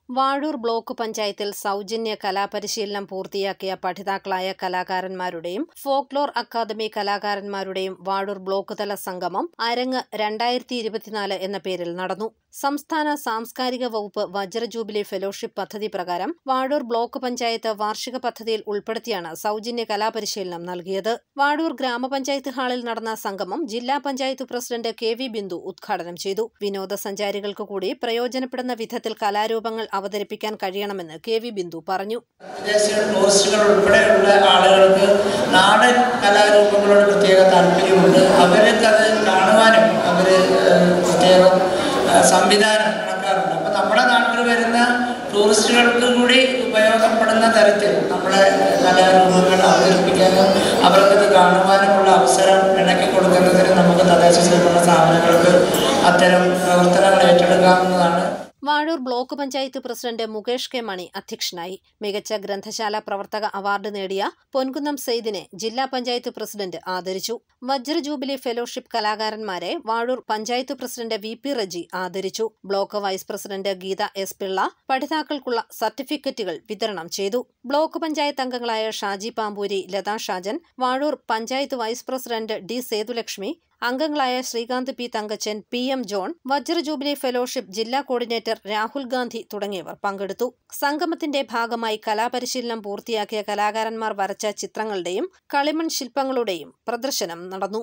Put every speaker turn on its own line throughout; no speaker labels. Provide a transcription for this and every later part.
Vazhoor block പഞ്ചായത്തിൽ സൗജന്യ കലാപരിശീലനം പൂർത്തിയാക്കിയ പഠിതാക്കളായ കലാകാരന്മാരുടെയും ഫോക്ലോർ അക്കാദമി കലാകാരന്മാരുടെയും വാഴൂർ ബ്ലോക്ക് തല സംഗമം അരങ്ങ് രണ്ടായിരത്തി ഇരുപത്തിനാല് എന്ന പേരിൽ നടന്നു സംസ്ഥാന സാംസ്കാരിക വകുപ്പ് വജ്രജൂബിലി ഫെലോഷിപ്പ് പദ്ധതി പ്രകാരം വാഴൂർ ബ്ലോക്ക് പഞ്ചായത്ത് വാർഷിക പദ്ധതിയിൽ ഉൾപ്പെടുത്തിയാണ് സൗജന്യ കലാപരിശീലനം നൽകിയത് വാഴൂർ ഗ്രാമപഞ്ചായത്ത് ഹാളിൽ നടന്ന സംഗമം ജില്ലാ panchayat president K V Bindu ഉദ്ഘാടനം ചെയ്തു വിനോദസഞ്ചാരികൾക്ക് കൂടി പ്രയോജനപ്പെടുന്ന വിധത്തിൽ കലാരൂപങ്ങൾ അവതരിപ്പിക്കാൻ കഴിയണമെന്ന് കെ വി ബിന്ദു പറഞ്ഞു
വിദേശ ടൂറിസ്റ്റുകൾ ഉൾപ്പെടെയുള്ള ആളുകൾക്ക് നാടൻ കലാരൂപങ്ങളോട് പ്രത്യേക താല്പര്യമുണ്ട് അവർക്ക് അത് കാണുവാനും അവർ പ്രത്യേകം ആ, സംവിധാനം നടക്കാറുണ്ട് അപ്പോൾ നമ്മുടെ നാട്ടിൽ വരുന്ന ടൂറിസ്റ്റുകൾക്ക് കൂടി ഉപയോഗപ്പെടുന്ന തരത്തിൽ നമ്മുടെ കലാരൂപങ്ങൾ അവതരിപ്പിക്കാനും അവർക്കത് കാണുവാനുമുള്ള അവസരം ഇണക്കി കൊടുക്കുന്നതിന് നമുക്ക് തദ്ദേശ സ്വയംഭരണ സ്ഥാപനങ്ങൾക്ക് അത്തരം പ്രവർത്തനങ്ങൾ ഏറ്റെടുക്കാവുന്നതാണ്
Vazhoor block panchayat president Mukesh K Mani അധ്യക്ഷനായി മികച്ച ഗ്രന്ഥശാല പ്രവർത്തക അവാർഡ് നേടിയ പൊൻകുന്നം സെയ്ദിനെ ജില്ലാ പഞ്ചായത്ത് പ്രസിഡന്റ് ആദരിച്ചു വജ്ര ജൂബിലി ഫെലോഷിപ്പ് കലാകാരന്മാരെ Vazhoor panchayat president V P Reji ആദരിച്ചു block vice president Geetha S Pillai പഠിതാക്കൾക്കുള്ള സർട്ടിഫിക്കറ്റുകൾ വിതരണം ചെയ്തു ബ്ലോക്ക് പഞ്ചായത്ത് അംഗങ്ങളായ Shaji Pampoori Latha Shajan Vazhoor panchayat vice president D Sethulakshmi അംഗങ്ങളായ Sreekanth P Thankachan P M John Vajra jubilee fellowship ജില്ലാ കോർഡിനേറ്റർ രാഹുൽ ഗാന്ധി തുടങ്ങിയവർ പങ്കെടുത്തു സംഗമത്തിന്റെ ഭാഗമായി കലാപരിശീലനം പൂർത്തിയാക്കിയ കലാകാരന്മാർ വരച്ച ചിത്രങ്ങളുടെയും കളിമൺ ശില്പങ്ങളുടെയും പ്രദർശനം നടന്നു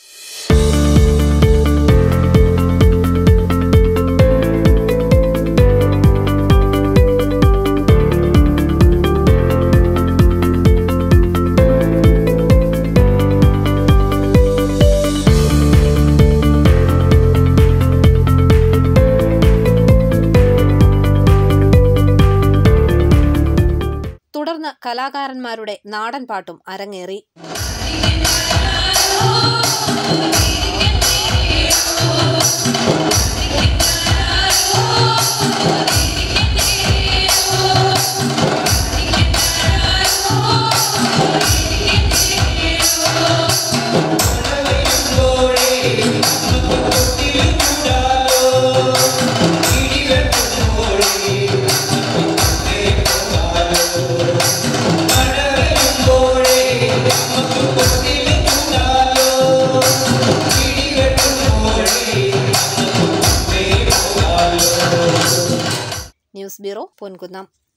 തുടർന്ന് കലാകാരന്മാരുടെ നാടൻ പാട്ടും അരങ്ങേറി ന്യൂസ് ബ്യൂറോ പൊൻകുന്നം